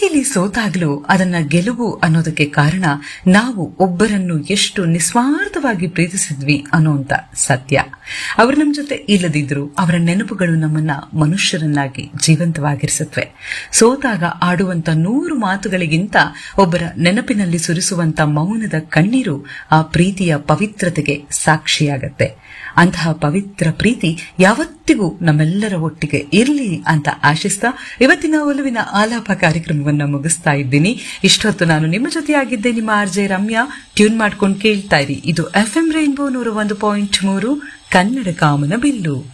ಪ್ರೀತಿಲಿ ಸೋತಾಗ್ಲೂ ಅದನ್ನ ಗೆಲುವು ಅನ್ನೋದಕ್ಕೆ ಕಾರಣ ನಾವು ಒಬ್ಬರನ್ನು ಎಷ್ಟು ನಿಸ್ವಾರ್ಥವಾಗಿ ಪ್ರೀತಿಸಿದ್ವಿ ಅನ್ನೋಂತ ಸತ್ಯ ಅವರು ನಮ್ಮ ಜೊತೆ ಇಲ್ಲದಿದ್ರು ಅವರ ನೆನಪುಗಳು ನಮ್ಮನ್ನ ಮನುಷ್ಯರನ್ನಾಗಿ ಜೀವಂತವಾಗಿರಿಸುತ್ತವೆ ಸೋತಾಗ ಆಡುವಂತ ನೂರು ಮಾತುಗಳಿಗಿಂತ ಒಬ್ಬರ ನೆನಪಿನಲ್ಲಿ ಸುರಿಸುವಂತ ಮೌನದ ಕಣ್ಣೀರು ಆ ಪ್ರೀತಿಯ ಪವಿತ್ರತೆಗೆ ಸಾಕ್ಷಿಯಾಗತ್ತೆ ಅಂತಹ ಪವಿತ್ರ ಪ್ರೀತಿ ಯಾವತ್ತಿಗೂ ನಮ್ಮೆಲ್ಲರ ಒಟ್ಟಿಗೆ ಇರಲಿ ಅಂತ ಆಶಿಸ್ತಾ ಇವತ್ತಿನ ಒಲುವಿನ ಆಲಾಪ ಕಾರ್ಯಕ್ರಮವನ್ನ ಮುಗಿಸ್ತಾ ಇದ್ದೀನಿ ಇಷ್ಟೊತ್ತು ನಾನು ನಿಮ್ಮ ಜೊತೆಯಾಗಿದ್ದೆ ನಿಮ್ಮ ಆರ್ ಜೆ ರಮ್ಯಾ ಟ್ಯೂನ್ ಮಾಡ್ಕೊಂಡು ಕೇಳ್ತಾ ಇರಿ ಇದು ಎಫ್ ಎಂ ರೈನ್ಬೋ ನೂರ ಒಂದು ಪಾಯಿಂಟ್ ಮೂರು ಕನ್ನಡ ಕಾಮನ ಬಿಲ್ಲು